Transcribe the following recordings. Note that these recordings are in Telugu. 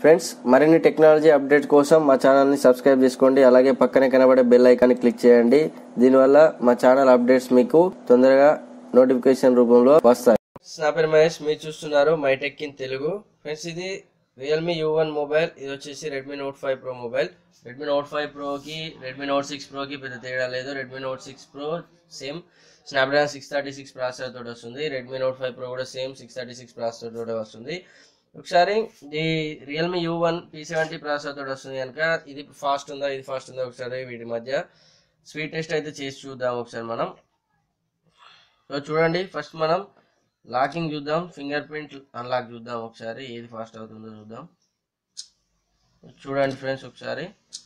ఫ్రెండ్స్ మరిన్ని టెక్నాలజీ అప్డేట్ కోసం మా ఛానల్ని సబ్స్క్రైబ్ చేసుకోండి అలాగే పక్కనే కనబడే బెల్ ఐకాన్ని క్లిక్ చేయండి దీనివల్ల మా ఛానల్ అప్డేట్స్ మీకు తొందరగా నోటిఫికేషన్ రూపంలో వస్తాయి నా పేరు మహేష్ మీరు చూస్తున్నారు మైటెక్ ఇన్ తెలుగు ఫ్రెండ్స్ ఇది రియల్మీ యూ వన్ మొబైల్ ఇది వచ్చేసి Redmi Note five pro mobile Redmi Note five ప్రోకి రెడ్మీ నోట్ సిక్స్ ప్రోకి పెద్ద తేడా లేదు Redmi Note six pro same Snapdragon six thirty six processor తోటి వస్తుంది రెడ్మీ నోట్ ఫైవ్ ప్రో కూడా same six thirty six processor తోటి వస్తుంది ఒకసారి ఈ Realme U one P seventy processor తోటి వస్తుంది కనుక ఇది ఫాస్ట్ ఉందా ఇది ఫాస్ట్ ఉందా ఒకసారి వీటి మధ్య స్పీడ్ టెస్ట్ అయితే చేసి చూద్దాం ఒకసారి మనం సో చూడండి ఫస్ట్ మనం లాకింగ్ చూద్దాం ఫింగర్ ప్రింట్ అన్లాక్ చూద్దాం ఒకసారి ఏది ఫాస్ట్ అవుతుందో చూద్దాం చూడండి ఫ్రెండ్స్ ఒకసారి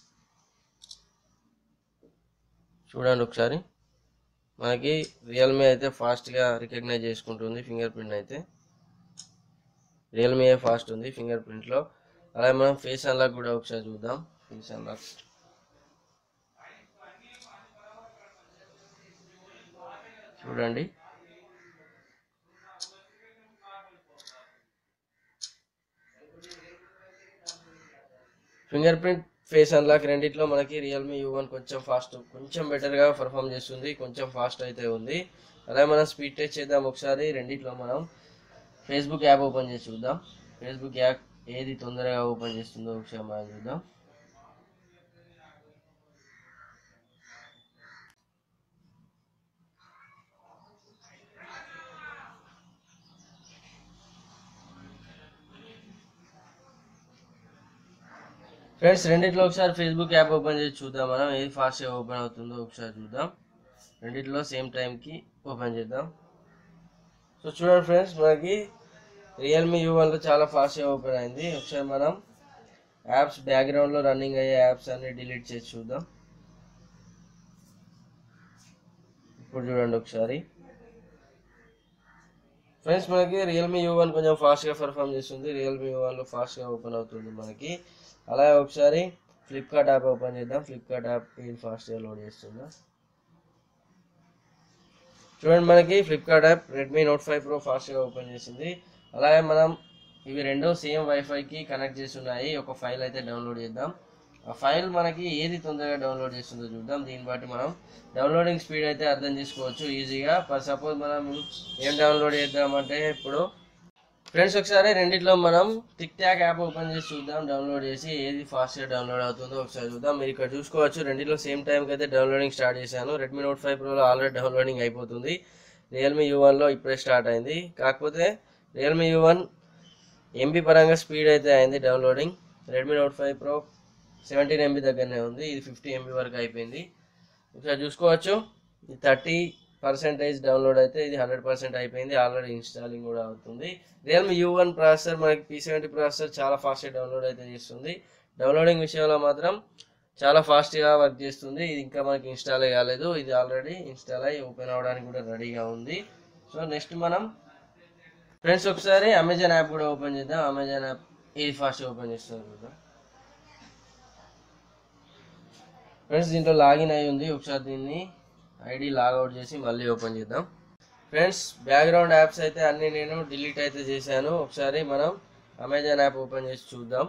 చూడండి ఒకసారి మనకి రియల్మీ అయితే ఫాస్ట్గా రికగ్నైజ్ చేసుకుంటుంది ఫింగర్ ప్రింట్ అయితే రియల్మీ ఫాస్ట్ ఉంది ఫింగర్ ప్రింట్లో అలాగే మనం ఫేస్ అన్లాక్ కూడా ఒకసారి చూద్దాం ఫేస్ అన్లాక్ చూడండి ఫింగర్ ప్రింట్ ఫేస్ అన్లాక్ రెండిట్లో మనకి రియల్మీ యూ వన్ కొంచెం ఫాస్ట్ కొంచెం బెటర్గా పర్ఫామ్ చేస్తుంది కొంచెం ఫాస్ట్ అయితే ఉంది అలాగే మనం స్పీడ్ టెస్ట్ చేద్దాం ఒకసారి రెండిట్లో మనం ఫేస్బుక్ యాప్ ఓపెన్ చేసి చూద్దాం ఫేస్బుక్ యాప్ ఏది తొందరగా ఓపెన్ చేస్తుందో ఒకసారి మనం చూద్దాం ఫ్రెండ్స్ రెండిట్లో ఒకసారి ఫేస్బుక్ యాప్ ఓపెన్ చేసి చూద్దాం మనం ఏది ఫాస్ట్గా ఓపెన్ అవుతుందో ఒకసారి చూద్దాం రెండిట్లో సేమ్ టైంకి ఓపెన్ చేద్దాం సో చూడండి ఫ్రెండ్స్ మనకి రియల్మీ యూ వన్లో చాలా ఫాస్ట్గా ఓపెన్ అయింది ఒకసారి మనం యాప్స్ బ్యాక్గ్రౌండ్లో రన్నింగ్ అయ్యే యాప్స్ అన్ని డిలీట్ చేసి చూద్దాం ఇప్పుడు చూడండి ఒకసారి ఫ్రెండ్స్ మనకి రియల్మీ యూ వన్ కొంచెం ఫాస్ట్గా పర్ఫామ్ చేస్తుంది రియల్మీ యూ వన్లో ఫాస్ట్గా ఓపెన్ అవుతుంది మనకి అలాగే ఒకసారి ఫ్లిప్కార్ట్ యాప్ ఓపెన్ చేద్దాం ఫ్లిప్కార్ట్ యాప్ ఏది ఫాస్ట్గా లోడ్ చేస్తుందో చూడండి మనకి Flipkart app Redmi Note five pro ఫాస్ట్గా ఓపెన్ చేసింది అలాగే మనం ఇవి రెండు సేమ్ వైఫైకి కనెక్ట్ చేసి ఉన్నాయి ఒక ఫైల్ అయితే డౌన్లోడ్ చేద్దాం ఆ ఫైల్ మనకి ఏది తొందరగా డౌన్లోడ్ చేస్తుందో చూద్దాం దీన్ని బట్టి మనం డౌన్లోడింగ్ స్పీడ్ అయితే అర్థం చేసుకోవచ్చు ఈజీగా ఫర్ సపోజ్ మనం ఏం డౌన్లోడ్ చేద్దామంటే ఇప్పుడు ఫ్రెండ్స్ ఒకసారి రెండిట్లో మనం టిక్ టాక్ యాప్ ఓపెన్ చేసి చూద్దాం డౌన్లోడ్ చేసి ఏది ఫాస్ట్గా డౌన్లోడ్ అవుతుందో ఒకసారి చూద్దాం మీరు ఇక్కడ చూసుకోవచ్చు రెండిట్లో సేమ్ టైంకి అయితే డౌన్లోడింగ్ స్టార్ట్ చేశాను రెడ్మీ నోట్ ఫైవ్ ప్రోలో ఆల్రెడీ డౌన్లోడింగ్ అయిపోతుంది రియల్మీ యూ వన్లో ఇప్పుడే స్టార్ట్ అయింది కాకపోతే రియల్మీ యూ వన్ ఎంబీ పరంగా స్పీడ్ అయితే అయింది downloading Redmi Note five pro seventeen MB దగ్గరనే ఉంది ఇది ఫిఫ్టీ ఎంబీ వరకు అయిపోయింది ఒకసారి చూసుకోవచ్చు ఇది థర్టీ పర్సెంటేజ్ డౌన్లోడ్ అయితే ఇది హండ్రెడ్ పర్సెంట్ అయిపోయింది ఆల్రెడీ ఇన్స్టాలింగ్ కూడా అవుతుంది రియల్మీ యూ వన్ ప్రాసెసర్ మనకి పీ సెవెంటీ ప్రాసెసర్ చాలా ఫాస్ట్గా డౌన్లోడ్ అయితే చేస్తుంది డౌన్లోడింగ్ విషయంలో మాత్రం చాలా ఫాస్ట్గా వర్క్ చేస్తుంది ఇది ఇంకా మనకి ఇన్స్టాల్ కాలేదు ఇది ఆల్రెడీ ఇన్స్టాల్ అయ్యి ఓపెన్ అవ్వడానికి కూడా రెడీగా ఉంది సో నెక్స్ట్ మనం ఫ్రెండ్స్ ఒకసారి అమెజాన్ యాప్ కూడా ఓపెన్ చేద్దాం అమెజాన్ యాప్ ఏది ఫాస్ట్గా ఓపెన్ చేస్తుంది చూద్దాం ఫ్రెండ్స్ దీంట్లో లాగిన్ అయి ఉంది ఒకసారి దీన్ని ఐడి లాగౌట్ చేసి మళ్ళీ ఓపెన్ చేద్దాం ఫ్రెండ్స్ బ్యాక్గ్రౌండ్ యాప్స్ అయితే అన్ని నేను డిలీట్ అయితే చేశాను ఒకసారి మనం అమెజాన్ యాప్ ఓపెన్ చేసి చూద్దాం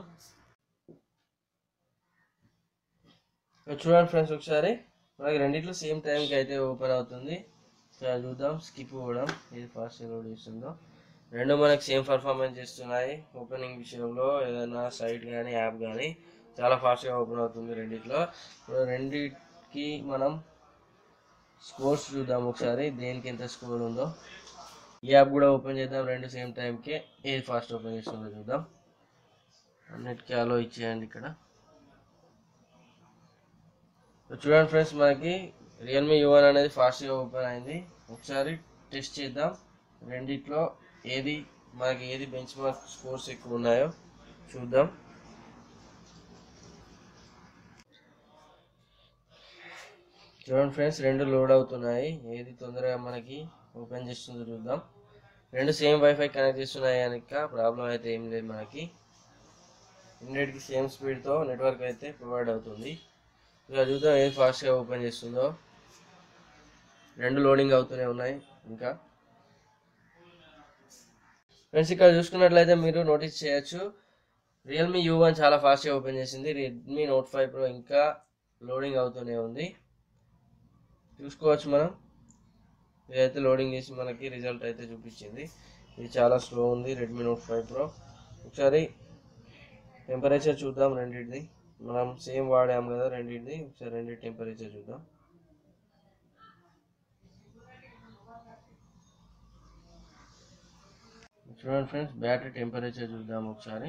చూడండి ఫ్రెండ్స్ ఒకసారి మనకి రెండిట్లో సేమ్ టైంకి అయితే ఓపెన్ అవుతుంది ఒకసారి చూద్దాం స్కిప్ ఇవ్వడం ఏది ఫాస్ట్ లోడ్ చేస్తుందో రెండు మనకి సేమ్ పర్ఫార్మెన్స్ చేస్తున్నాయి ఓపెనింగ్ విషయంలో ఏదైనా సైట్ కానీ యాప్ కానీ చాలా ఫాస్ట్గా ఓపెన్ అవుతుంది రెండిట్లో ఇప్పుడు రెండిటికి మనం స్కోర్స్ చూద్దాం ఒకసారి దేనికి ఎంత స్కోర్ ఉందో ఈ యాప్ కూడా ఓపెన్ చేద్దాం రెండు సేమ్ టైంకి ఏది ఫాస్ట్ ఓపెన్ చేస్తుందో చూద్దాం అన్నిటికీ అలో ఇచ్చేయండి ఇక్కడ చూడండి ఫ్రెండ్స్ మనకి రియల్మీ యూ వన్ అనేది ఫాస్ట్గా ఓపెన్ అయింది ఒకసారి టెస్ట్ చేద్దాం రెండిట్లో ఏది మనకి ఏది బెంచ్ మార్క్ స్కోర్స్ ఎక్కువ ఉన్నాయో చూద్దాం చూడండి ఫ్రెండ్స్ రెండు లోడ్ అవుతున్నాయి ఏది తొందరగా మనకి ఓపెన్ చేస్తుందో చూద్దాం రెండు సేమ్ వైఫై కనెక్ట్ చేస్తున్నాయి కనుక ప్రాబ్లం అయితే ఏం లేదు మనకి రెండింటికి సేమ్ స్పీడ్తో నెట్వర్క్ అయితే ప్రొవైడ్ అవుతుంది ఇక చూద్దాం ఏది ఫాస్ట్గా ఓపెన్ చేస్తుందో రెండు లోడింగ్ అవుతూనే ఉన్నాయి ఇంకా ఫ్రెండ్స్ ఇక్కడ చూసుకున్నట్లయితే మీరు నోటీస్ చేయొచ్చు రియల్మీ యూ వన్ చాలా ఫాస్ట్గా ఓపెన్ చేసింది రెడ్మీ నోట్ ఫైవ్ ప్రో ఇంకా లోడింగ్ అవుతూనే ఉంది చూసుకోవచ్చు మనం ఇదైతే లోడింగ్ చేసి మనకి రిజల్ట్ అయితే చూపించింది ఇది చాలా స్లో ఉంది రెడ్మీ నోట్ ఫైవ్ ప్రో ఒకసారి టెంపరేచర్ చూద్దాం రెండింటిది మనం సేమ్ వాడాం కదా రెండింటిది ఒకసారి రెండింటి టెంపరేచర్ చూద్దాం చూడండి ఫ్రెండ్స్ బ్యాటరీ టెంపరేచర్ చూద్దాం ఒకసారి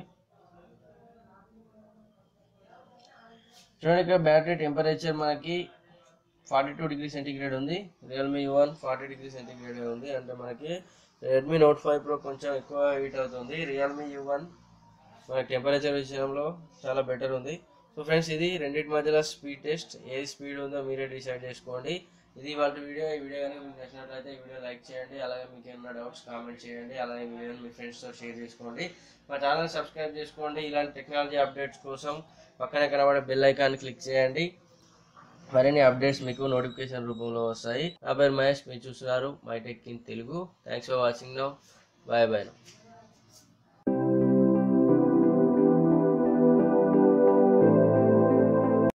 చూడండి ఇక్కడ బ్యాటరీ టెంపరేచర్ మనకి ఫార్టీ టూ డిగ్రీ సెంటీగ్రేడ్ ఉంది Realme one forty degree centigrade ఉంది అంటే మనకి రెడ్మీ నోట్ ఫైవ్ ప్రో కొంచెం ఎక్కువ హీట్ అవుతుంది రియల్మీ యూ వన్ మనకి టెంపరేచర్ విషయంలో చాలా బెటర్ ఉంది సో ఫ్రెండ్స్ ఇది రెండింటి మధ్యలో స్పీడ్ టెస్ట్ ఏది స్పీడ్ ఉందో మీరే డిసైడ్ చేసుకోండి ఇది వాళ్ళ వీడియో ఈ వీడియో కానీ మీకు నచ్చినట్లయితే ఈ వీడియో లైక్ చేయండి అలాగే మీకు ఏమైనా డౌట్స్ కామెంట్ చేయండి అలాగే ఈ వీడియోని మీ ఫ్రెండ్స్తో షేర్ చేసుకోండి మా ఛానల్ సబ్స్క్రైబ్ చేసుకోండి ఇలాంటి టెక్నాలజీ అప్డేట్స్ కోసం పక్కనే కనబడే బెల్ ఐకాన్ క్లిక్ చేయండి మరిన్ని అప్డేట్స్ మీకు నోటిఫికేషన్ రూపంలో వస్తాయి నా పేరు మహేష్ మీరు చూస్తున్నారు my tech in Telugu thanks for watching no bye bye